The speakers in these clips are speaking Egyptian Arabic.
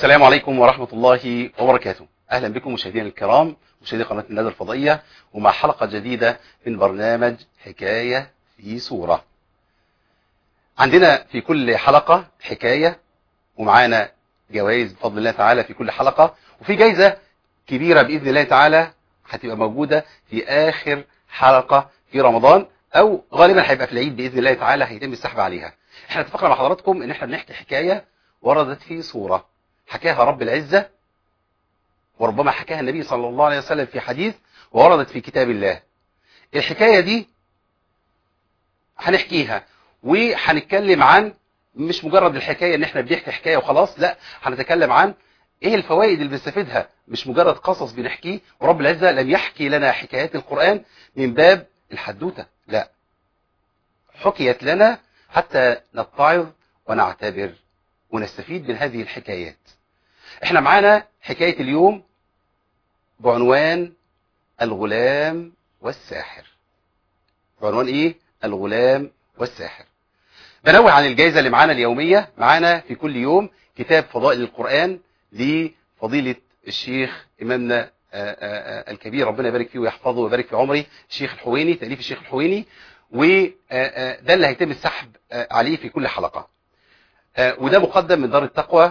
السلام عليكم ورحمة الله وبركاته أهلا بكم مشاهدينا الكرام مشاهدي قناة الندى الفضائية ومع حلقة جديدة من برنامج حكاية في صورة عندنا في كل حلقة حكاية ومعانا جوائز بفضل الله تعالى في كل حلقة وفي جايزة كبيرة بإذن الله تعالى هتبقى موجودة في آخر حلقة في رمضان أو غالبا هيبقى في العيد بإذن الله تعالى هيتم السحب عليها احنا اتفقنا مع حضراتكم ان احنا بنحكي حكاية وردت في صورة حكاها رب العزة وربما حكاها النبي صلى الله عليه وسلم في حديث ووردت في كتاب الله الحكاية دي هنحكيها وهنتكلم عن مش مجرد الحكاية ان احنا بنحكي حكاية وخلاص لا هنتكلم عن ايه الفوائد اللي بنستفيدها مش مجرد قصص بنحكيه ورب العزة لم يحكي لنا حكايات القرآن من باب الحدوتة لا حكيت لنا حتى نتعظ ونعتبر ونستفيد من هذه الحكايات احنا معانا حكاية اليوم بعنوان الغلام والساحر بعنوان ايه الغلام والساحر بنوه عن الجائزة اللي معانا اليومية معانا في كل يوم كتاب فضائل القرآن لفضيلة الشيخ إمامنا آآ آآ الكبير ربنا يبارك فيه ويحفظه ويبارك في عمري الشيخ الحويني تأليف الشيخ الحويني وده اللي هيتم السحب عليه في كل حلقة وده مقدم من دار التقوى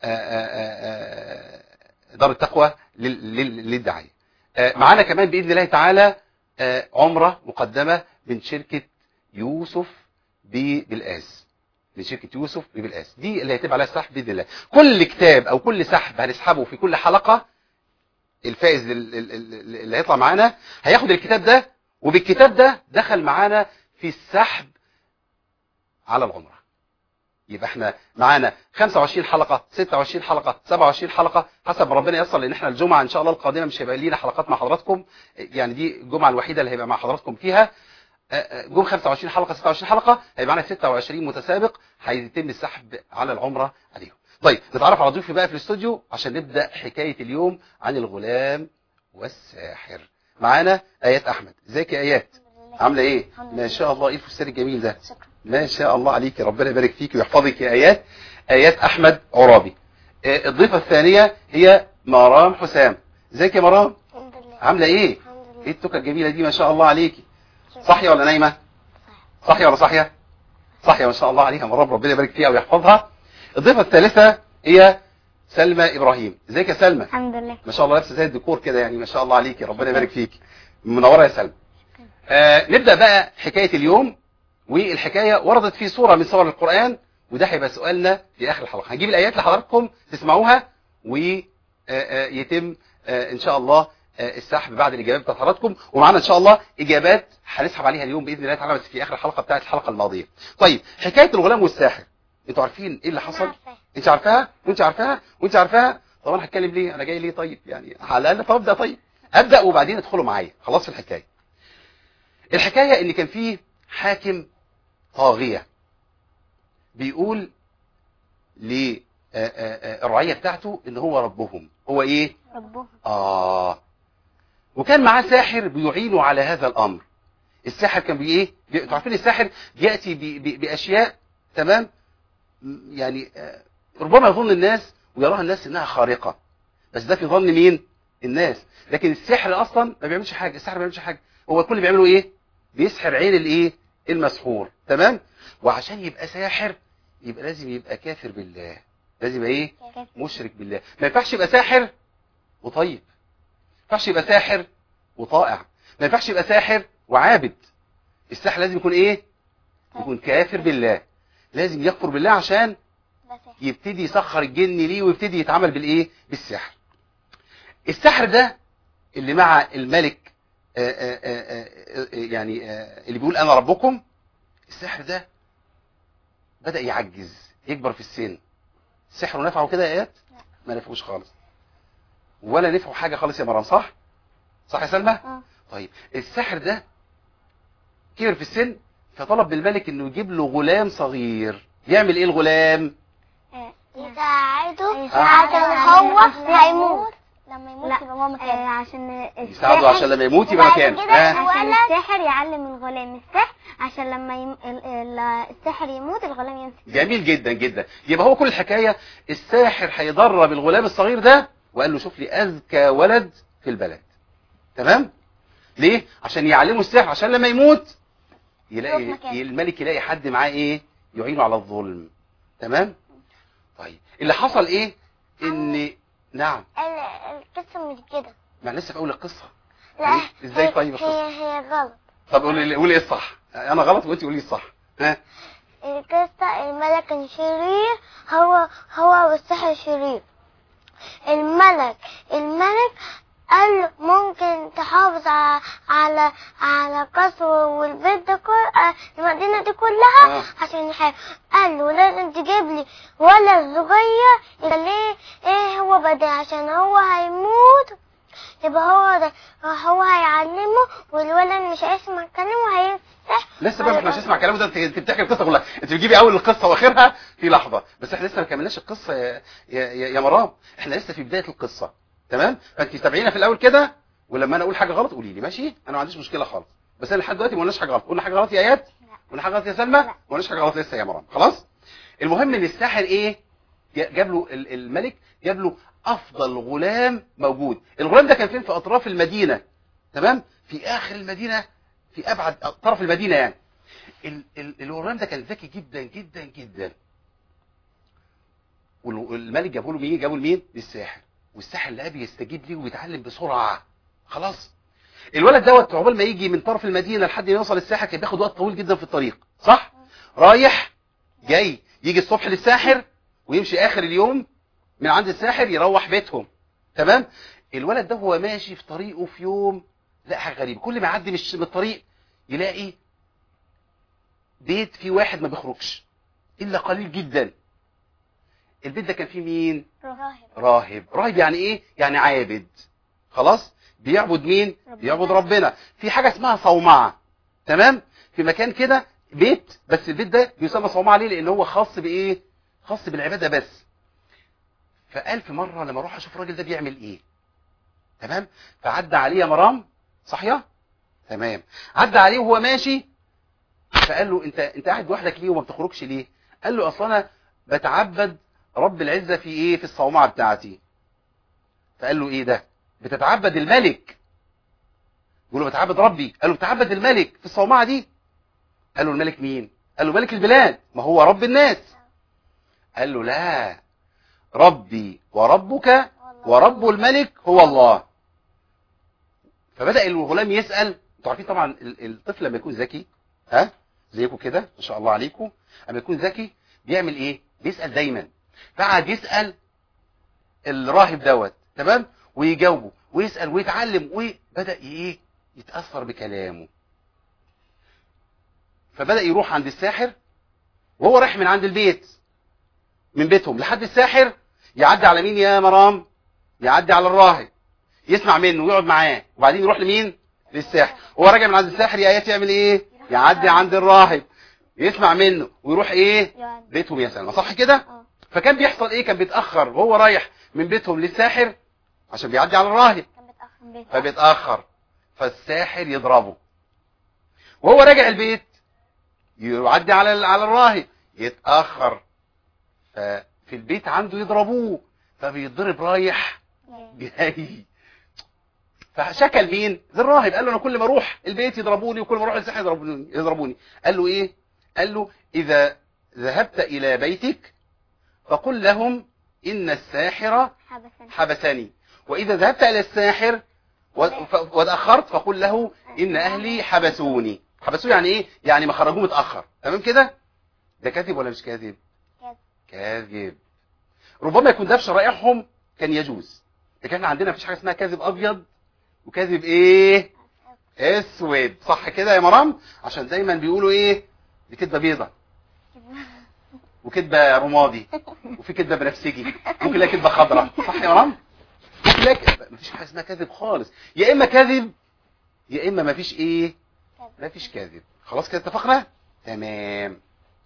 دار التقوى للدعاية معانا كمان بإذن الله تعالى عمرة مقدمة من شركة يوسف بالآس من شركة يوسف بالآس دي اللي هيتم عليها السحب بإذن الله كل كتاب أو كل سحب هنسحبه في كل حلقة الفائز اللي هيطلع معانا هياخد الكتاب ده وبالكتاب ده دخل معانا في السحب على العمرة يبقى احنا معانا 25 حلقة 26 حلقة 27 حلقة حسب ربنا يصل لان احنا الجمعة ان شاء الله القادمة مش هيبقى لينا حلقات مع حضراتكم يعني دي الجمعة الوحيدة اللي هيبقى مع حضراتكم فيها جم 25 حلقة 26 حلقة هيبقى معانا 26 متسابق هيتم السحب على العمرة عليهم طيب نتعرف على ضيوفي بقى في الاستوديو عشان نبدأ حكاية اليوم عن الغلام والساحر معانا ايات احمد ازيك يا ايات عامله ايه ما شاء الله ايه الفستان الجميل ده ما شاء الله عليك ربنا يبارك فيك ويحفظك يا ايات ايات احمد عرابي الضيفه الثانيه هي مرام حسام ازيك يا مرام عامله ايه ايه التوكه الجميله دي ما شاء الله عليكي صاحيه ولا نايمه صاحيه ولا صاحيه صاحيه ما شاء الله عليها مرام ربنا يبارك فيها ويحفظها الضيفه الثالثه هي سلمى ابراهيم ازيك يا سلمى الحمد لله ما شاء الله لابسه زي الديكور كده يعني ما شاء الله عليكي ربنا يبارك فيك منوره يا سلمى آه نبدا بقى حكايه اليوم والحكايه وردت في صوره من صور القران وده هيبقى سؤالنا في اخر الحلقه هنجيب الايات لحضراتكم تسمعوها ويتم ان شاء الله السحب بعد الاجابات بتاعت حضراتكم ومعانا ان شاء الله اجابات هنسحب عليها اليوم باذن الله تعالى بس في اخر الحلقه بتاعت الحلقه الماضيه طيب حكايه الغلام والساحر انتوا عارفين ايه اللي حصل انت عارفاها وانت عارفاها وانت عارفاها طب انا هتكلم ليه انا جاي ليه طيب يعني على الاقل طب ابدا طيب ابدا وبعدين ادخلوا معايا خلاص في الحكايه الحكايه ان كان فيه حاكم طاغيه بيقول للرعيه بتاعته ان هو ربهم هو ايه ربهم اه وكان معاه ساحر بيعينه على هذا الامر الساحر كان بي ايه بي- انتوا عارفين الساحر بياتي بي- بي- باشياء تمام م- يعني آه، ربما يظن الناس ويراها الناس انها خارقه بس ده في ظن مين الناس لكن السحر اصلا ما بيعملش حاجه السحر ما بيعملش حاجه هو كل اللي بيعمله ايه بيسحر عين الايه المسحور تمام وعشان يبقى ساحر يبقى لازم يبقى كافر بالله لازم يبقى ايه مشرك بالله ما ينفعش يبقى ساحر وطيب ما ينفعش يبقى ساحر وطائع ما ينفعش يبقى ساحر وعابد الساحر لازم يكون ايه يكون كافر بالله لازم يكفر بالله عشان يبتدي يسخر الجن ليه ويبتدي يتعامل بالايه بالسحر السحر ده اللي مع الملك آآ آآ آآ يعني آآ اللي بيقول انا ربكم السحر ده بدأ يعجز يكبر في السن السحر نفعه كده يا ايات ما نفعوش خالص ولا نفعه حاجة خالص يا مرام صح صح يا سلمى اه طيب السحر ده كبر في السن فطلب من الملك انه يجيب له غلام صغير يعمل ايه الغلام يساعده يساعده عشان هو هيموت لما لا يبقى هو مكانه. آه عشان يساعده الساحر عشان لما يموت يبقى وبعد مكانه كده ها؟ عشان الولد- الساحر يعلم الغلام السحر عشان لما يم... ال... ال... الساحر يموت الغلام يمسك جميل جدا جدا يبقى هو كل الحكاية الساحر هيدرب الغلام الصغير ده وقال له شوف لي أذكى ولد في البلد تمام ليه عشان يعلمه السحر عشان لما يموت يلاقي يروح مكانه. الملك يلاقي حد معاه ايه يعينه على الظلم تمام طيب اللي حصل ايه ان نعم ال- القصة مش كده ما أنا لسه في اول القصة لا إيه؟ إزاي هي- طيب القصة؟ هي هي غلط طب قولي لي قولي ايه الصح انا غلط وانت قولي الصح ها القصة الملك كان شرير هو هو والسحر شرير الملك الملك قال له ممكن تحافظ ع- على على قصر والبيت ده كل آه، المدينة دي كلها آه. عشان يحارب قال له لازم تجيب لي ولد صغير يبقى ليه ايه هو بدأ عشان هو هيموت يبقى هو ده هو هيعلمه والولد مش هيسمع كلامه وهيفتح لسه بقى احنا مش هنسمع كلامه ده انت انت بتحكي القصه كلها انت بتجيبي اول القصه واخرها في لحظه بس احنا لسه ما كملناش القصه يا يا, يا يا مرام احنا لسه في بدايه القصه تمام فانت تابعينا في الاول كده ولما انا اقول حاجه غلط قولي لي ماشي انا ما عنديش مشكله خالص بس انا لحد دلوقتي ما قلناش حاجه غلط قلنا حاجه غلط يا اياد قلنا حاجه غلط يا سلمى ما قلناش حاجه غلط لسه يا مرام خلاص المهم ان الساحر ايه جاب له ال- الملك جاب له افضل غلام موجود الغلام ده كان فين في اطراف المدينه تمام في اخر المدينه في ابعد طرف المدينه يعني ال- ال- الغلام ده كان ذكي جدا جدا جدا والملك جابه له مين جابه لمين للساحر والساحر لقاه بيستجيب ليه وبيتعلم بسرعه خلاص الولد دوت عقبال ما يجي من طرف المدينه لحد ما يوصل الساحر كان بياخد وقت طويل جدا في الطريق صح رايح جاي يجي الصبح للساحر ويمشي اخر اليوم من عند الساحر يروح بيتهم تمام الولد ده هو ماشي في طريقه في يوم لا حاجه غريبه كل ما يعدي مش من الطريق يلاقي بيت فيه واحد ما بيخرجش الا قليل جدا البيت ده كان فيه مين راهب راهب راهب يعني ايه يعني عابد خلاص بيعبد مين ربنا. بيعبد ربنا في حاجه اسمها صومعه تمام في مكان كده بيت بس البيت ده بيسمى صومعه ليه لان هو خاص بايه خاص بالعباده بس فقال في مره لما اروح اشوف الراجل ده بيعمل ايه تمام فعدى عليه يا مرام صحيه تمام عدى عليه وهو ماشي فقال له انت انت قاعد لوحدك ليه وما بتخرجش ليه قال له اصل انا بتعبد رب العزه في ايه في الصومعه بتاعتي فقال له ايه ده بتتعبد الملك يقول له بتعبد ربي قال له بتعبد الملك في الصومعه دي قال له الملك مين قال له ملك البلاد ما هو رب الناس قال له لا ربي وربك ورب الملك هو الله فبدأ الغلام يسأل انتوا عارفين طبعا ال- الطفل لما يكون ذكي ها زيكم كده ما شاء الله عليكم لما يكون ذكي بيعمل ايه بيسأل دايما فقعد يسأل الراهب دوت تمام ويجاوبه ويسأل ويتعلم وبدأ ايه يتأثر بكلامه فبدأ يروح عند الساحر وهو رايح من عند البيت من بيتهم لحد الساحر يعدي على مين يا مرام يعدي على الراهب يسمع منه ويقعد معاه وبعدين يروح لمين للساحر وهو راجع من عند الساحر يا ايات يعمل ايه يعدي عند الراهب يسمع منه ويروح ايه يعني بيتهم يا سلمى صح كده اه فكان بيحصل ايه كان بيتاخر وهو رايح من بيتهم للساحر عشان بيعدي على الراهب كان بيتأخر بيت فبيتاخر فالساحر يضربه وهو راجع البيت يعدي على على الراهب يتاخر ففي البيت عنده يضربوه فبيتضرب رايح جاي فشكى لمين للراهب قال له انا كل ما اروح البيت يضربوني وكل ما اروح الساحه يضربوني يضربوني قال له ايه قال له اذا ذهبت الى بيتك فقل لهم ان الساحر حبسني حبسني واذا ذهبت الى الساحر و- ف- وتاخرت فقل له ان اهلي حبسوني حبسوني يعني ايه يعني ما خرجوه متاخر تمام كده ده كاذب ولا مش كاذب كاذب. كاذب ربما يكون ده في شرائعهم كان يجوز لكن احنا عندنا مفيش حاجه اسمها كاذب ابيض وكاذب ايه اسود صح كده يا مرام عشان دايما بيقولوا ايه دي كدبه بيضه وكدبه رمادي وفي كدبه بنفسجي ممكن لا كدبه خضراء صح يا مرام ممكن لا ك- مفيش حاجه اسمها كاذب خالص يا اما كاذب يا اما مفيش ايه مفيش كاذب خلاص كده اتفقنا تمام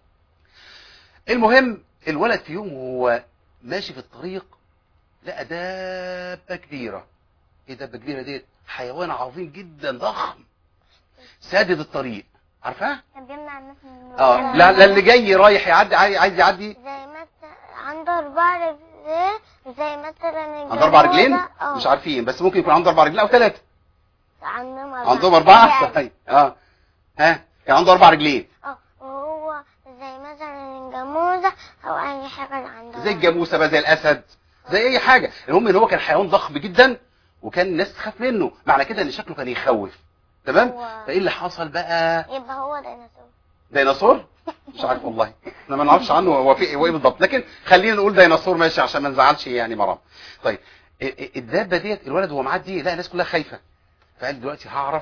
المهم الولد في يوم وهو ماشي في الطريق لقى دابه كبيره ايه دبه كبيره ديت حيوان عظيم جدا ضخم سادد الطريق عارفاه كان بيمنع الناس من اه لا لا اللي جاي رايح يعدي عاي- عايز يعدي زي مثلا عنده أربع رجلين زي مثلا عنده اربع رجلين الجموزة. اه مش عارفين بس ممكن يكون عنده اربع رجلين او ثلاثه عندهم أربع عندهم اربعه رجلين. صحيح اه ها كان عنده اربع رجلين اه وهو زي مثلا الجاموسة أو أي حاجة عنده زي الجاموسه بقى زي الاسد زي اي حاجه المهم ان هو كان حيوان ضخم جدا وكان الناس تخاف منه معنى كده ان شكله كان يخوف تمام هو- فايه اللي حصل بقى يبقى هو ديناصور ديناصور مش عارف والله احنا ما نعرفش عنه هو في هو ايه بالضبط لكن خلينا نقول ديناصور ماشي عشان ما نزعلش يعني مرام طيب ال- ال- الدابه ديت الولد وهو معدي لا الناس كلها خايفه فقال دلوقتي هعرف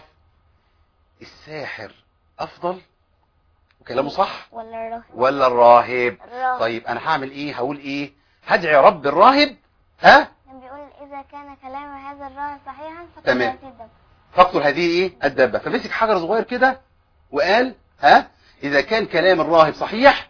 الساحر افضل وكلامه صح ولا الراهب ولا الراهب الراهب. طيب انا هعمل ايه هقول ايه هدعي رب الراهب ها كان بيقول إذا كان كلام هذا الراهب صحيحا فقد تمام. يأتي الدم. فاقتل هذه ايه الدابه فمسك حجر صغير كده وقال ها اذا كان كلام الراهب صحيح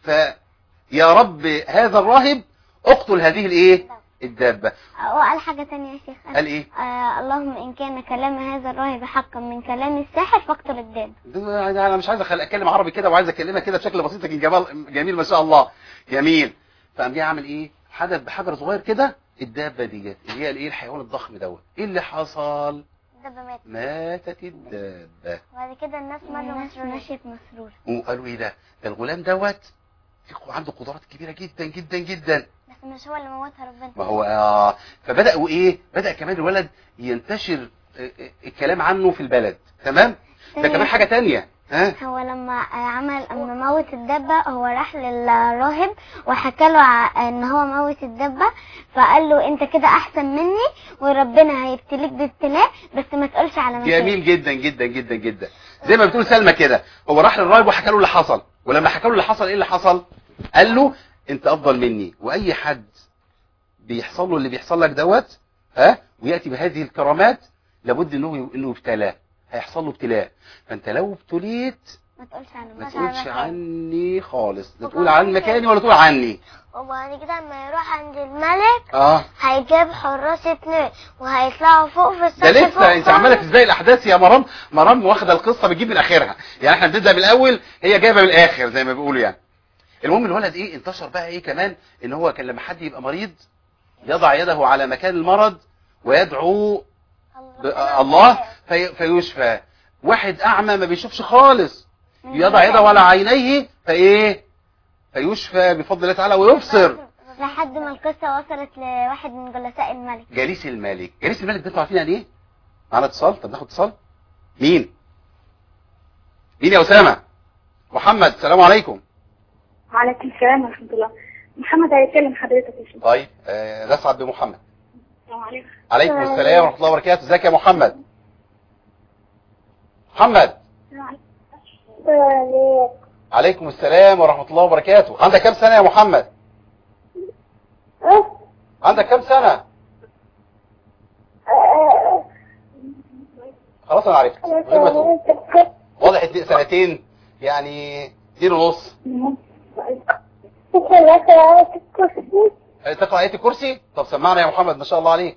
فيا رب هذا الراهب اقتل هذه الايه الدابه وقال حاجة تانية يا شيخ قال ايه آه اللهم إن كان كلام هذا الراهب حقا من كلام الساحر فاقتل الداب ده- انا مش عايز أخل- اتكلم عربي كده وعايز اكلمها كده بشكل بسيط لكن جمال جميل ما شاء الله جميل فقام جاي عامل ايه حدث بحجر صغير كده الدابه ديت اللي هي الايه الحيوان الضخم دوت ايه اللي حصل الدب مات ماتت الدابه وبعد كده الناس الناس مشيت مسرورة وقالوا ايه ده ده الغلام دوت في ق- عنده قدرات كبيره جدا جدا جدا بس مش هو اللي موتها ربنا ما هو آه فبداوا ايه بدا كمان الولد ينتشر آه، آه، الكلام عنه في البلد تمام ده كمان حاجه تانية ها هو لما عمل اما موت الدبة هو راح للراهب وحكى له ع- ان هو موت الدبة فقال له انت كده احسن مني وربنا هيبتليك بابتلاء بس ما تقولش على مكان جميل جدا جدا جدا جدا زي ما بتقول سلمى كده هو راح للراهب وحكى له اللي حصل ولما حكى له اللي حصل ايه اللي حصل قال له انت افضل مني واي حد بيحصل له اللي بيحصل لك دوت ها وياتي بهذه الكرامات لابد انه انه يبتلى هيحصل له ابتلاء فانت لو ابتليت ما تقولش على ما مكان تقولش عني خالص لا تقول عن مكاني ولا تقول عني وبعد كده لما يروح عند الملك اه هيجيب حراس اتنين وهيطلعوا فوق في السطح ده فوق لسه انت خالص. عماله تسبقي الاحداث يا مرام مرام واخده القصه بتجيب من اخرها يعني احنا بنبدا بالاول هي جايبه من الاخر زي ما بيقولوا يعني المهم الولد ايه انتشر بقى ايه كمان ان هو كان لما حد يبقى مريض يضع يده على مكان المرض ويدعو ب- الله في فيشفى واحد اعمى ما بيشوفش خالص يضع يده على عينيه فايه فيشفى بفضل الله تعالى ويبصر لحد ما القصة وصلت لواحد من جلساء الملك جليس الملك جليس الملك ده انتوا عارفين يعني ايه معانا اتصال طب ناخد اتصال مين مين يا اسامه محمد السلام عليكم وعليكم السلام ورحمة الله محمد هيكلم حضرتك يا شيخ طيب آه نسعد بمحمد السلام عليكم عليكم السلام ورحمه الله وبركاته ازيك يا محمد محمد السلام عليكم عليك. عليكم السلام ورحمه الله وبركاته عندك كام سنه يا محمد أه؟ عندك كام سنه أه، خلاص انا عرفت من غير ما تقول. أه، واضح اتنين- سنتين يعني اتنين ونص شكرا لك يا آية الكرسي. آه، تقرا ايه الكرسي طب سمعنا يا محمد ما شاء الله عليك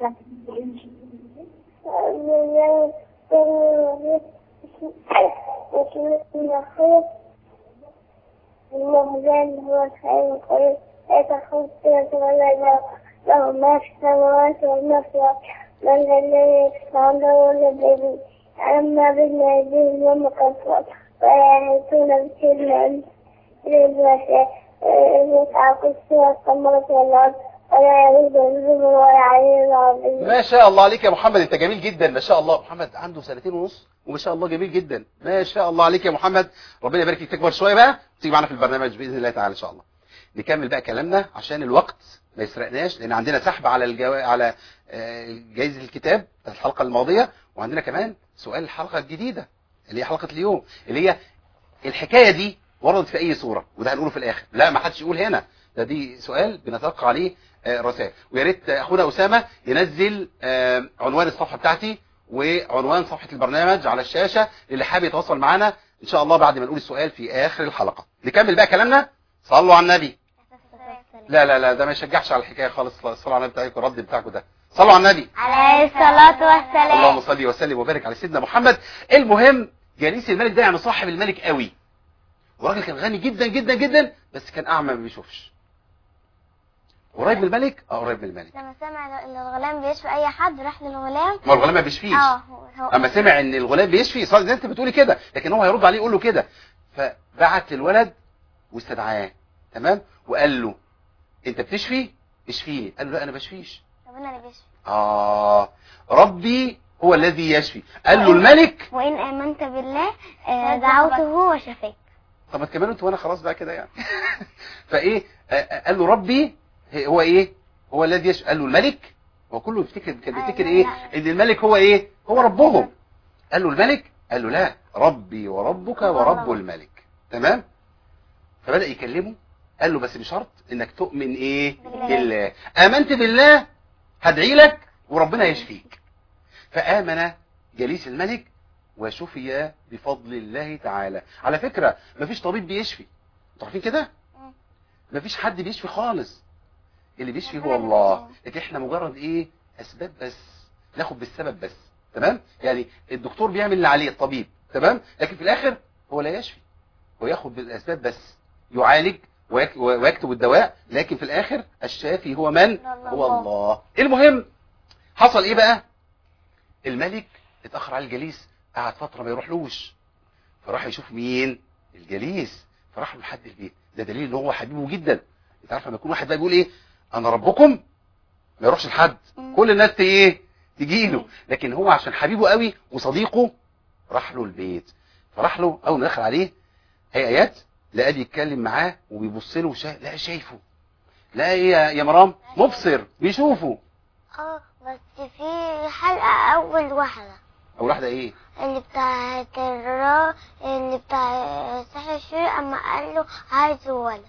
المهزل هو الخير القريب لا تخف ولا له له ما في السماوات وما في الأرض من ذا الذي يشفع عنده ولا بيده أما بين أيديهم وما خلفهم ولا يحيطون بشيء من علمه إلا بما شاء يسعى كرسي السماوات والأرض ولا يريد الظلم ولا عليه العظيم ما شاء الله عليك يا محمد انت جميل جدا ما شاء الله محمد عنده سنتين ونص وما شاء الله جميل جدا ما شاء الله عليك يا محمد ربنا يبارك فيك تكبر شويه بقى تيجي معانا في البرنامج باذن الله تعالى ان شاء الله نكمل بقى كلامنا عشان الوقت ما يسرقناش لان عندنا سحب على الجو... على آه، جايزه الكتاب بتاعت الحلقه الماضيه وعندنا كمان سؤال الحلقه الجديده اللي هي حلقه اليوم اللي هي الحكايه دي وردت في اي صوره وده هنقوله في الاخر لا ما حدش يقول هنا ده دي سؤال بنتلقى عليه آه، رسائل ويا ريت اخونا اسامه ينزل آه، عنوان الصفحه بتاعتي وعنوان صفحه البرنامج على الشاشه للي حابب يتواصل معانا ان شاء الله بعد ما نقول السؤال في اخر الحلقه نكمل بقى كلامنا صلوا على النبي لا لا لا ده ما يشجعش على الحكايه خالص الصلاه على النبي بتاعكم الرد بتاعكم ده صلوا على النبي عليه الصلاة اللهم والسلام صل وسلم وبارك على سيدنا محمد المهم جليس الملك ده يعني صاحب الملك قوي وراجل كان غني جدا جدا جدا بس كان اعمى ما بيشوفش قريب من الملك اه قريب من الملك لما سمع ان الغلام بيشفي اي حد راح للغلام ما الغلام ما بيشفيش اه هو هو اما سمع ان الغلام بيشفي صار زي انت بتقولي كده لكن هو هيرد عليه يقول له كده فبعت للولد واستدعاه تمام وقال له انت بتشفي اشفيني قال له لا انا بشفيش ربنا اللي بيشفي اه ربي هو الذي يشفي قال له الملك وإن آمنت بالله آه، دعوته وشفيك طب ما تكملوا انتوا وانا خلاص بقى كده يعني فايه آه، آه، قال له ربي هو ايه هو الذي يشفي قال له الملك هو كله بيفتكر كان بيفتكر ايه ان الملك هو ايه هو ربهم قال له الملك قال له لا ربي وربك ورب الملك تمام فبدأ يكلمه قال له بس بشرط انك تؤمن ايه بالله. بالله امنت بالله هدعي لك وربنا يشفيك فآمن جليس الملك وشفي بفضل الله تعالى على فكرة مفيش طبيب بيشفي انتوا عارفين كده مم. مفيش حد بيشفي خالص اللي بيشفي هو ربنا اللي الله بيشفي. لكن احنا مجرد ايه اسباب بس ناخد بالسبب بس تمام يعني الدكتور بيعمل اللي عليه الطبيب تمام لكن في الاخر هو لا يشفي هو ياخد بالاسباب بس يعالج ويك- ويكتب الدواء لكن في الاخر الشافي هو من هو الله المهم حصل ايه بقى الملك اتاخر على الجليس قعد فتره ما يروحلوش فراح يشوف مين الجليس فراح له لحد البيت ده دليل ان هو حبيبه جدا انت عارف لما يكون واحد بقى بيقول ايه انا ربكم ما يروحش لحد مم. كل الناس ت- ايه تجي له لكن هو عشان حبيبه قوي وصديقه راح له البيت فراح له اول ما دخل عليه هي ايات لقاه بيتكلم معاه وبيبص له وشا... لا شايفه لا ايه يا يا مرام مبصر بيشوفه اه بس في حلقة أول واحدة اول واحده ايه اللي بتاعت الرا اللي بتاع سحر الشرير أما قال له عايز ولد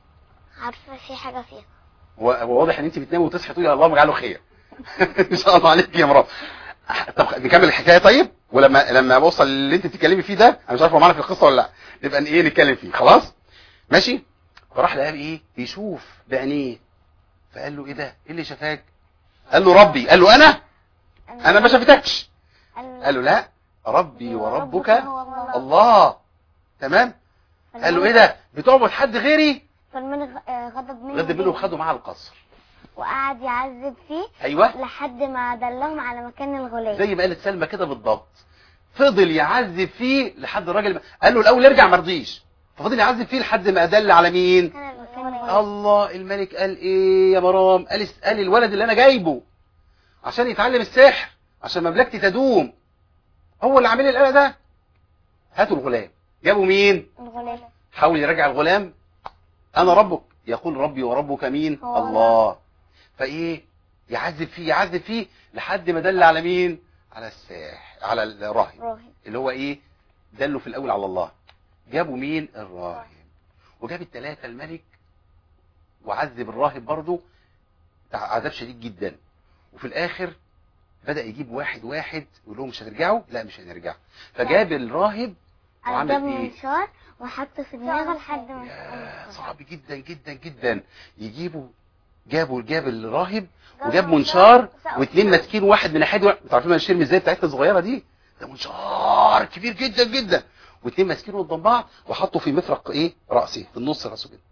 عارفة في حاجة فيها هو هو واضح ان انت بتنامي وتصحي تقولي اللهم اجعله خير ان شاء الله عليك يا مرام طب نكمل الحكايه طيب ولما لما اوصل اللي انت بتتكلمي فيه ده انا مش عارف هو معانا في القصه ولا لا نبقى ايه نتكلم فيه خلاص ماشي فراح لقاه ايه بيشوف بعينيه فقال له ايه ده ايه اللي شفاك قال له ربي قال له انا انا ما شفتكش قال له لا ربي وربك هو الله الله تمام قال له ايه ده بتعبد حد غيري فالملك آه، غضب منه غضب منه وخده معاه القصر وقعد يعذب فيه ايوه لحد ما دلهم على مكان الغلام زي ما قالت سلمى كده بالضبط فضل يعذب فيه لحد الراجل ما- قال له الاول ارجع ما رضيش ففضل يعذب فيه لحد ما ادل على مين كان مكان الغلام. الغلام الله الملك قال ايه يا مرام قال قال الولد اللي انا جايبه عشان يتعلم السحر عشان مملكتي تدوم هو اللي عامل لي القلق ده هاتوا الغلام جابوا مين الغلام حاول يرجع الغلام انا ربك يقول ربي وربك مين هو الله فايه يعذب فيه يعذب فيه لحد ما دل على مين على الساح على الراهب راهب اللي هو ايه دلوا في الاول على الله جابوا مين الراهب وجاب الثلاثه الملك وعذب الراهب برضه تع- عذاب شديد جدا وفي الاخر بدا يجيب واحد واحد يقول لهم مش هترجعوا لا مش هنرجع فجاب الراهب وعمل جاب ايه منشار وحطه في دماغه لحد ما يا صعب جدا جدا جدا يجيبوا جابوا جاب الراهب وجاب منشار واثنين ماسكين واحد من ناحيه واحد انتوا عارفين المنشار ازاي بتاعتنا الصغيره دي ده منشار كبير جدا جدا واثنين ماسكينه قدام بعض وحطوا في مفرق ايه راسي في النص راسه كده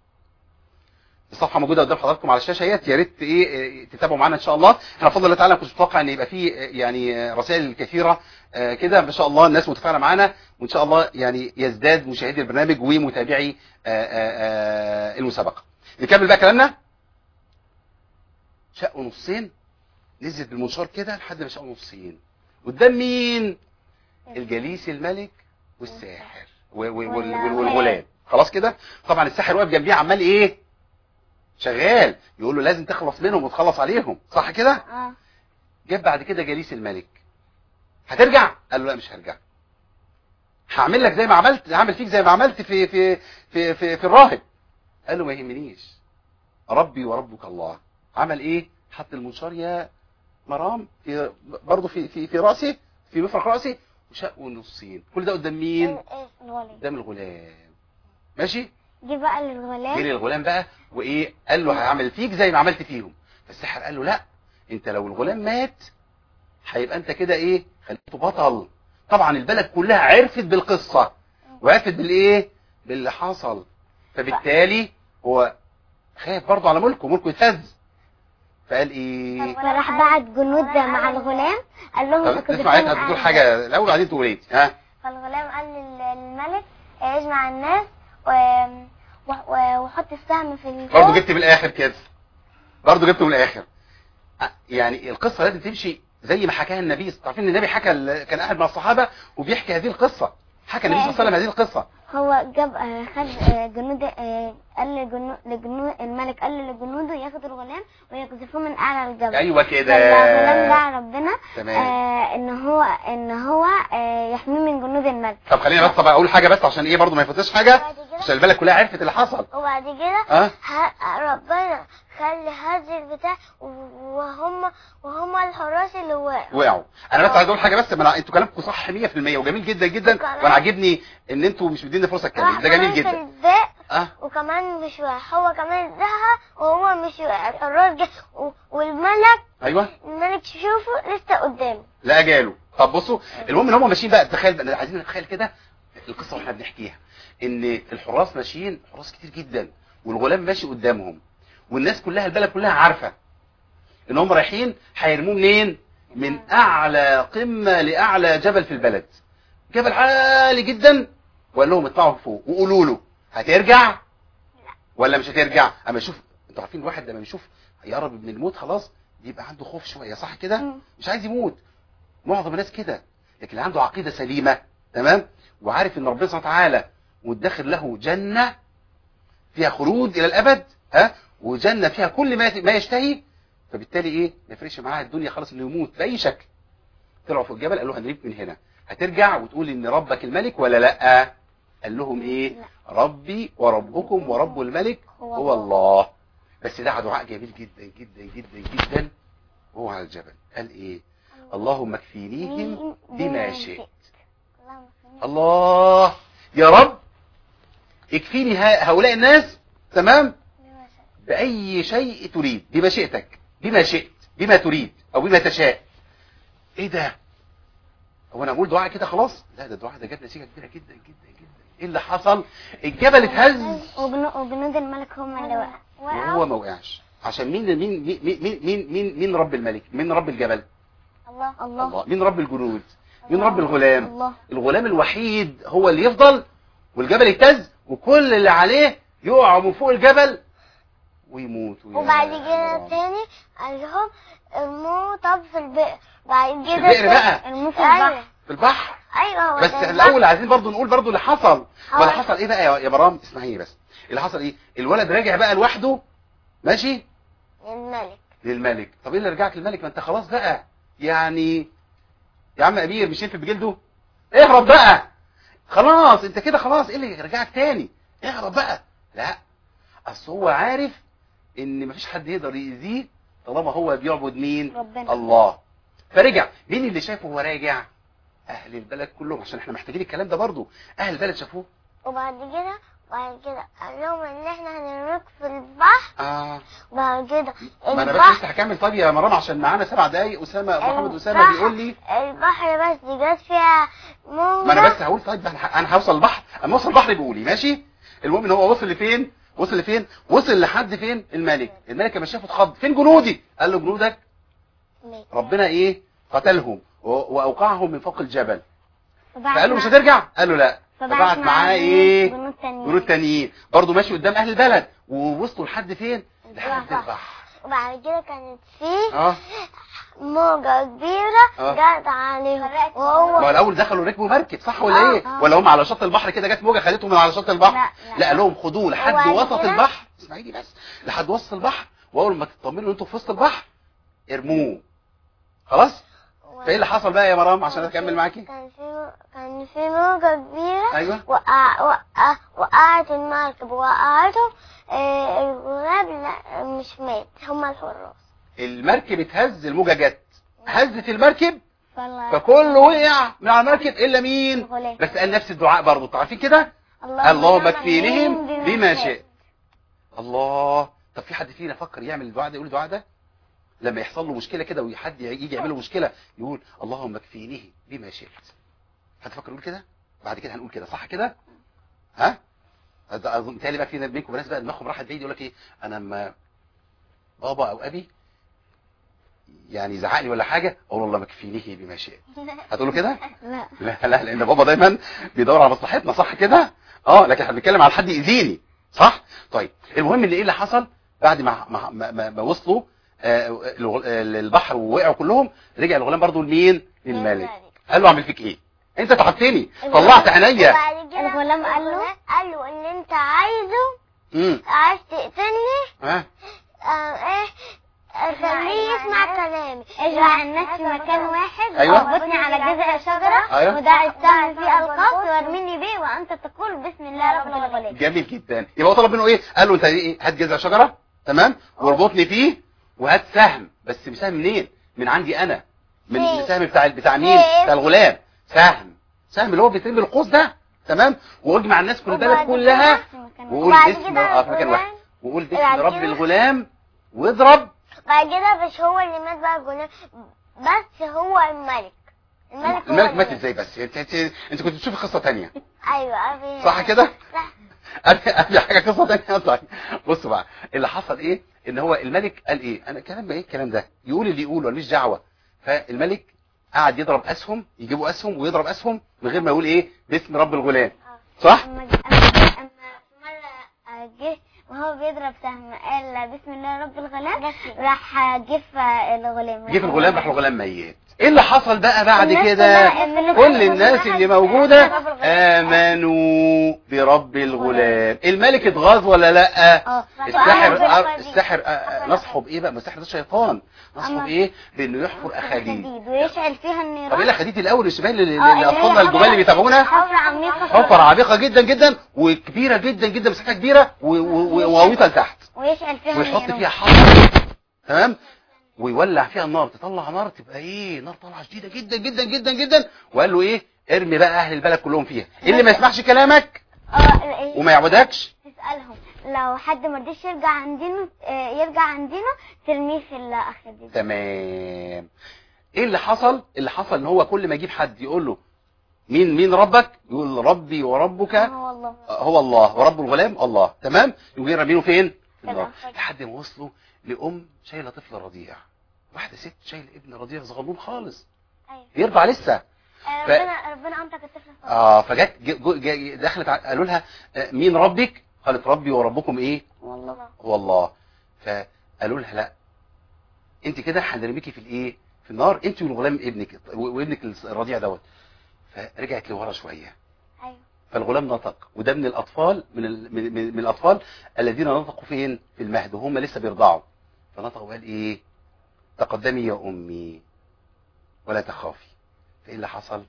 الصفحه موجوده قدام حضراتكم على الشاشه اهيت يا ريت ايه إيه، تتابعوا معانا ان شاء الله احنا بفضل الله تعالى ما كنتش متوقع ان يبقى فيه آه، يعني آه، رسائل كثيره آه، كده ما شاء الله الناس متفاعله معانا وان شاء الله يعني يزداد مشاهدي البرنامج ومتابعي آه، آه، آه، المسابقه نكمل بقى كلامنا شقوا نصين نزلت بالمنشار كده لحد ما شقوا نصين قدام مين الجليس الملك والساحر و- و- وال- وال- والغلام خلاص كده طبعا الساحر واقف جنبيه عمال ايه شغال يقول له لازم تخلص منهم وتخلص عليهم صح كده اه جاب بعد كده جليس الملك هترجع قال له لا مش هرجع هعمل لك زي ما عملت هعمل فيك زي ما عملت في في في في, في الراهب قال له ما يهمنيش ربي وربك الله عمل ايه حط المنشار يا مرام في برضه في في في راسي في مفرق راسي وشقه نصين كل ده قدام مين الغلام قدام الغلام ماشي جه بقى جه للغلام للغلام بقى وايه قال له هعمل فيك زي ما عملت فيهم فالسحر قال له لا انت لو الغلام مات هيبقى انت كده ايه خليته بطل طبعا البلد كلها عرفت بالقصة وعرفت بالايه باللي حصل فبالتالي هو خايف برضه على ملكه ملكه يتهز فقال ايه فراح بعت جنود مع الغلام قال لهم طب اسمع عايز تقول حاجة الاول بعدين تقول ايه ها فالغلام قال لل- للملك اجمع الناس و... و... و- وحط السهم في الجو برضه جبت من الاخر كده برضه جبت من الاخر أ- يعني القصه لازم تمشي زي ما حكاها النبي عارفين ان النبي حكى ال- كان قاعد مع الصحابه وبيحكي هذه القصه حكى النبي صلى الله عليه وسلم هذه القصه هو جاب آه، خد آه، جنود آه، قال لجنود لجنود الملك قال لجنوده ياخدوا الغلام ويقذفوه من اعلى الجبل ايوه كده فالغلام دعا ربنا تمام آه ان هو ان هو آه يحميه من جنود الملك طب خلينا بس طب اقول حاجه بس عشان ايه برضه ما يفوتش حاجه وبعد كده عشان البلد كلها عرفت اللي حصل وبعد كده اه ه- ربنا خلي هذا البتاع وهم وهم الحراس اللي وقعوا وقعوا انا بس عايز اقول حاجه بس ما أنا- انتوا كلامكم صح 100% وجميل جدا جدا وكمان- وانا عاجبني ان انتوا مش مديني فرصه اتكلم راح ده جميل كمان في جدا الباء اه وكمان مش واقع هو كمان اداها وهو مش واقع الحراس جه و- والملك ايوه الملك شوفه لسه قدامه لا جاله طب بصوا المهم ان هم ماشيين بقى تخيل بقى عايزين نتخيل كده القصه واحنا بنحكيها ان الحراس ماشيين حراس كتير جدا والغلام ماشي قدامهم والناس كلها البلد كلها عارفه ان هم رايحين هيرموه منين من اعلى قمه لاعلى جبل في البلد جبل عالي جدا وقال لهم اطلعوا فوق وقولوا له هترجع ولا مش هترجع اما يشوف انتوا عارفين الواحد لما بيشوف هيقرب من الموت خلاص بيبقى عنده خوف شويه صح كده مم. مش عايز يموت معظم الناس كده لكن اللي عنده عقيده سليمه تمام وعارف ان ربنا سبحانه وتعالى مدخر له جنه فيها خلود الى الابد ها وجنه فيها كل ما ما يشتهي فبالتالي ايه ما يفرقش معاها الدنيا خلاص انه يموت باي شكل طلعوا في الجبل قالوا هنريك من هنا هترجع وتقول ان ربك الملك ولا لا قال لهم ايه ربي وربكم ورب الملك هو الله بس ده دعاء جميل جدا جدا جدا جدا وهو على الجبل قال ايه اللهم اكفينيهم بما شئت الله يا رب اكفيني ها- هؤلاء الناس تمام بأي شيء تريد بما شئتك بما شئت بما تريد أو بما تشاء إيه ده هو أنا أقول دعاء كده خلاص لا ده الدعاء ده جاب نتيجة كبيرة جدا جدا جدا إيه اللي حصل الجبل اتهز وجنو- وجنود الملك هم اللي وقعوا وهو ما وقعش عشان مين مين مين مين مين مين, مين رب الملك مين رب الجبل الله الله الله مين رب الجنود مين رب الغلام الله الغلام الوحيد هو اللي يفضل والجبل يهتز وكل اللي عليه يقعوا من فوق الجبل ويموتوا يا وبعد كده رب. تاني قال لهم ارموه طب في البئر بعد كده البئر تاني- بقى. ارموه في أيوة. البحر في البحر ايوه هو بس ده احنا البحر. الاول عايزين برضو نقول برضو اللي حصل هو- ولا حصل ايه بقى يا يا برام اسمعيني بس اللي حصل ايه الولد راجع بقى لوحده ماشي الملك للملك طب ايه اللي رجعك للملك ما انت خلاص بقى يعني يا عم امير مش انت بجلده اهرب بقى خلاص انت كده خلاص ايه اللي رجعك تاني اهرب بقى لا اصل هو عارف ان مفيش حد يقدر يأذيه طالما هو بيعبد مين ربنا الله فرجع مين اللي شافه وهو راجع اهل البلد كلهم عشان احنا محتاجين الكلام ده برضو اهل البلد شافوه وبعد كده بعد كده قال لهم ان احنا هنرميك في البحر اه بعد كده ما انا بس البحر لسه هكمل طب يا مرام عشان معانا سبع دقايق اسامه محمد اسامه البحر- بيقول لي البحر بس دي جت فيها موجة ما انا بس هقول طيب انا انا هوصل البحر اما اوصل البحر بيقولي ماشي المهم ان هو وصل لفين وصل لفين وصل لحد فين الملك الملك لما شافه اتخض فين جنودي قال له جنودك ربنا ايه قتلهم و- واوقعهم من فوق الجبل فقال له مش هترجع قال له لا فبعت معاه ايه جنود تانيين جنود تانيين برضه ماشي قدام اهل البلد ووصلوا لحد فين لحد البحر. البحر وبعد كده كانت فيه اه موجة كبيرة آه. جت عليهم ما هو وهو الاول دخلوا ركبوا مركب صح ولا آه، ايه آه. ولا هم على شط البحر كده جت موجه خدتهم من على شط البحر لا، لا. لا قال لهم خدوه لحد وبعد وسط كده؟ البحر اسمعيني بس لحد وسط البحر واول ما تطمنوا ان انتوا في وسط البحر ارموه خلاص فايه اللي حصل بقى يا مرام عشان اكمل معاكي كان في كان في موجة كبيرة ايوه وقع وقع وقعت المركب وقعتهم آه، الغراب لا مش مات هما الحراس المركب اتهز الموجه جت هزت المركب فالله- فكله وقع من على المركب الا مين الغلام. بس قال نفس الدعاء برضه انتوا عارفين كده اللهم اكفينهم بما شئت الله طب في حد فينا فكر يعمل الدعاء ده يقول الدعاء ده لما يحصل له مشكله كده وحد يجي يعمل له مشكله يقول اللهم اكفينيه بما شئت هتفكر يقول كده بعد كده هنقول كده صح كده ها هذا اظن تالي بقى في منكم ناس بقى دماغهم راحت بعيد يقول لك ايه انا لما بابا او ابي يعني يزعقني ولا حاجه اقول والله مكفينيه بما شئت هتقولوا كده لا لا لا لان بابا دايما بيدور على مصلحتنا صح كده اه لكن احنا بنتكلم على حد يأذيني صح طيب المهم ان ايه اللي حصل بعد ما ما, ما, ما, ما وصلوا آه الغ- آه، للبحر ووقعوا كلهم رجع الغلام برضو لمين للملك قال له اعمل فيك ايه انت تعبتني طلعت عينيا وبعد كده الغلام قال له؟ قال له اللي انت عايزه امم عايز تقتلني ها آه، ايه خليه يسمع كلامي اجمع الناس في مكان واحد أيوة. واربطني على جذع شجرة أيوة. ودع السهم في القوس وارميني به وانت تقول بسم الله رب الغلام جميل جدا يبقى هو طلب منه ايه قال له انت ايه هات جذع شجره تمام واربطني فيه وهات سهم بس سهم منين من عندي انا من فين؟ السهم بتاع بتاع مين فين؟ بتاع الغلام سهم سهم اللي هو بيتم بالقوس ده تمام واجمع الناس كل البلد وبعد كلها في مكان واحد. وقول وبعد باسم كده اه في مكان الغلام- واحد وقول باسم بعد رب كده- الغلام واضرب بعد كده مش هو اللي مات بقى الغلام بس هو الملك الملك هو الملك اللي مات ازاي بس انت انت, انت كنت بتشوف قصه تانية ايوه أبي- صح كده صح قبل قبل حاجه قصه ثانيه طيب بصوا بقى اللي حصل ايه ان هو الملك قال ايه انا كلام ايه الكلام ده يقول اللي يقوله ماليش دعوه فالملك قعد يضرب اسهم يجيبوا اسهم ويضرب اسهم من غير ما يقول ايه باسم رب الغلام صح اما ج- اما اما مرة جه وهو بيضرب سهم قال بسم الله رب الغلام راح جف الغلام جه في الغلام راح الغلام ميت ايه اللي حصل بقى بعد الناس كده كلها- الناس كل كلها الناس اللي راحت موجوده رب الغلام. امنوا برب الغلام الملك اتغاظ ولا لا اه الساحر وأما- الساحر آه، آه، نصحه بايه بقى ما الساحر ده شيطان نصحه أما- بايه بانه يحفر اخاديد ويشعل فيها طب ايه النيران الاخاديد الاول الشباب اللي آه، اللي اللي هي اطفالنا الجمال اللي حفرة- بيتابعونا حفرة عميقة حفر عميقه جدا جدا وكبيره جدا جدا مساحه كبيره و- و- وغويطه لتحت ويشعل فيها ويحط النيران فيها حطب تمام ويولع فيها النار تطلع نار تبقى ايه نار طالعه شديده جدا جدا جدا جدا وقال له ايه ارمي بقى اهل البلد كلهم فيها اللي ما يسمعش كلامك اه إيه، وما يعبدكش تسألهم لو حد ما رضيش يرجع عندنا آه، يرجع عندنا ترميه في الأخدود تمام ايه اللي حصل اللي حصل ان هو كل ما يجيب حد يقول له مين مين ربك يقول ربي وربك هو الله هو الله ورب الغلام الله تمام يقوم رامينه فين في النار الأخدود. لحد ما وصلوا لام شايله طفل رضيع واحده ست شايله ابن رضيع صغنون خالص أيوة. بيرضع لسه آه، ف- ربنا ربنا انطق الطفل الصغير. اه فجت ج- جو- جا- دخلت ع- قالوا لها آه، مين ربك قالت ربي وربكم ايه والله هو الله فقالوا لها لا انت كده هنرميكي في الايه في النار انت والغلام ابنك و- وابنك الرضيع دوت فرجعت لورا شويه ايوه فالغلام نطق وده من الاطفال من ال... من, من, من الاطفال الذين نطقوا فين في المهد وهم لسه بيرضعوا فنطق وقال ايه تقدمي يا امي ولا تخافي فايه اللي حصل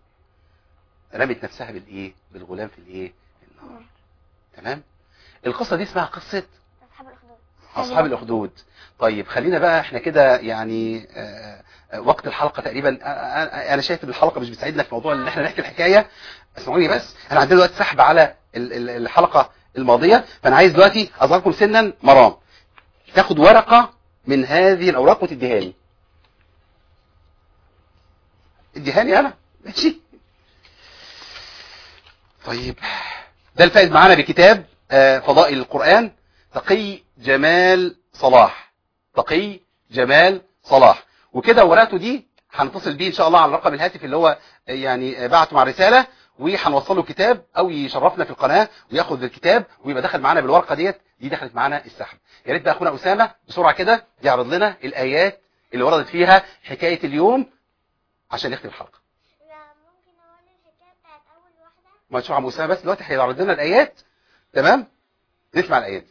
رمت نفسها بالايه بالغلام في الايه في النار تمام القصه دي اسمها قصه اصحاب الاخدود اصحاب الاخدود طيب خلينا بقى احنا كده يعني آه، آه، وقت الحلقه تقريبا آه، آه، انا شايف ان الحلقه مش بتساعدنا في موضوع ان احنا نحكي الحكايه اسمعوني بس انا عندنا دلوقتي سحب على ال- ال- الحلقه الماضيه فانا عايز دلوقتي اصغركم سنا مرام تاخد ورقه من هذه الاوراق وتديها لي اديها لي انا ماشي طيب ده الفائز معانا بكتاب آه، فضائل القرآن تقي جمال صلاح تقي جمال صلاح وكده ورقته دي هنتصل بيه ان شاء الله على رقم الهاتف اللي هو آه، يعني آه، بعته مع الرساله وهنوصل له كتاب او يشرفنا في القناه وياخد الكتاب ويبقى دخل معانا بالورقه ديت دي دخلت معانا السحب يا ريت بقى اخونا اسامه بسرعه كده يعرض لنا الايات اللي وردت فيها حكايه اليوم عشان نختم الحلقه ممكن اقول الحكايه بتاعت اول واحده ما نشوف عم اسامه بس دلوقتي هيعرض لنا الايات تمام نسمع الايات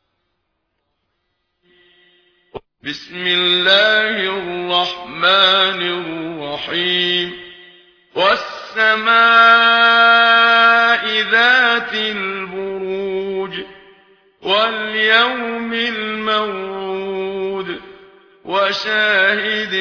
بسم الله الرحمن الرحيم والسماء ذات البروج واليوم الموعود وشاهد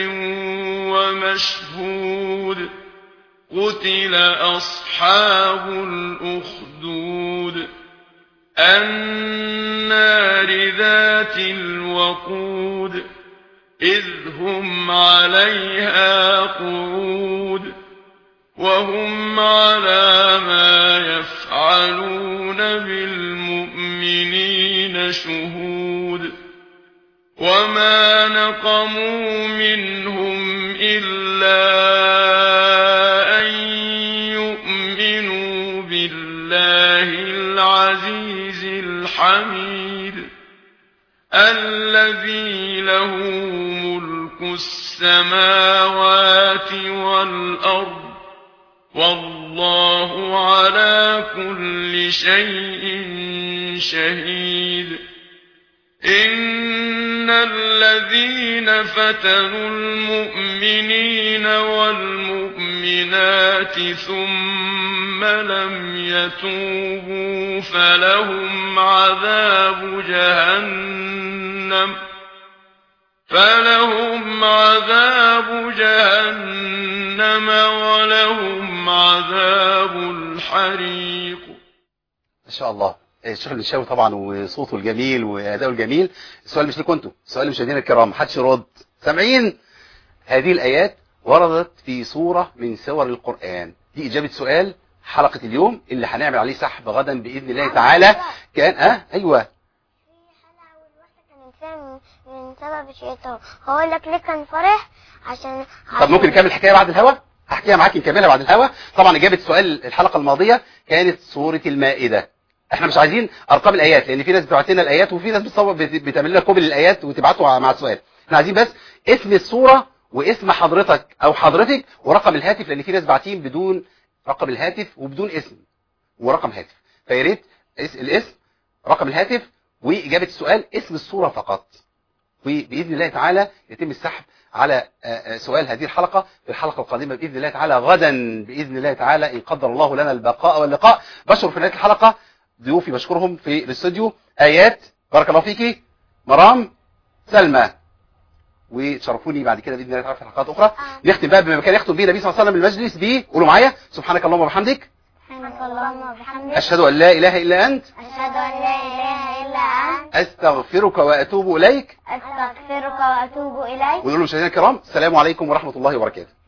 ومشهود قتل أصحاب الأخدود النار ذات الوقود إذ هم عليها قعود وهم على ما يفعلون بالمؤمنين شهود وما نقموا منهم إلا أن يؤمنوا بالله العزيز الحميد الذي له ملك السماوات والأرض والله على كل شيء شهيد إن الذين فتنوا المؤمنين والمؤمنات ثم لم يتوبوا فلهم عذاب جهنم فلهم عذاب جهنم ولهم عذاب الحريق ما شاء الله الشيخ المشاوي طبعا وصوته الجميل واداؤه الجميل السؤال مش لكم انتوا السؤال لمشاهدينا الكرام محدش يرد سامعين هذه الايات وردت في سوره من سور القران دي اجابه سؤال حلقه اليوم اللي هنعمل عليه سحب غدا باذن الله تعالى كان اه ايوه كان انسان من سبب الشيطان هقول لك ليه كان فرح عشان طب ممكن نكمل الحكايه بعد الهوا هحكيها معاك نكملها بعد الهوا طبعا اجابه سؤال الحلقه الماضيه كانت سوره المائده احنا مش عايزين ارقام الايات لان في ناس بتبعت لنا الايات وفي ناس بتصور بت- بتعمل لنا كوبي للايات وتبعته مع السؤال احنا عايزين بس اسم السوره واسم حضرتك او حضرتك ورقم الهاتف لان في ناس باعتين بدون رقم الهاتف وبدون اسم ورقم هاتف فيا ريت اس- الاسم رقم الهاتف واجابه السؤال اسم السوره فقط وباذن الله تعالى يتم السحب على آه، آه، سؤال هذه الحلقه في الحلقه القادمه باذن الله تعالى غدا باذن الله تعالى ان قدر الله لنا البقاء واللقاء بشر في نهايه الحلقه ضيوفي بشكرهم في الاستوديو ايات بارك الله فيكي مرام سلمى وتشرفوني بعد كده باذن الله تعالى في حلقات اخرى نختم بقى بما كان يختم به النبي صلى الله عليه وسلم المجلس ب قولوا معايا سبحانك اللهم وبحمدك سبحانك اللهم وبحمدك اشهد ان لا اله الا انت أشهد أن لا إله إلا أنت استغفرك واتوب اليك أستغفرك وأتوب إليك ونقول لمشاهدينا الكرام السلام عليكم ورحمه الله وبركاته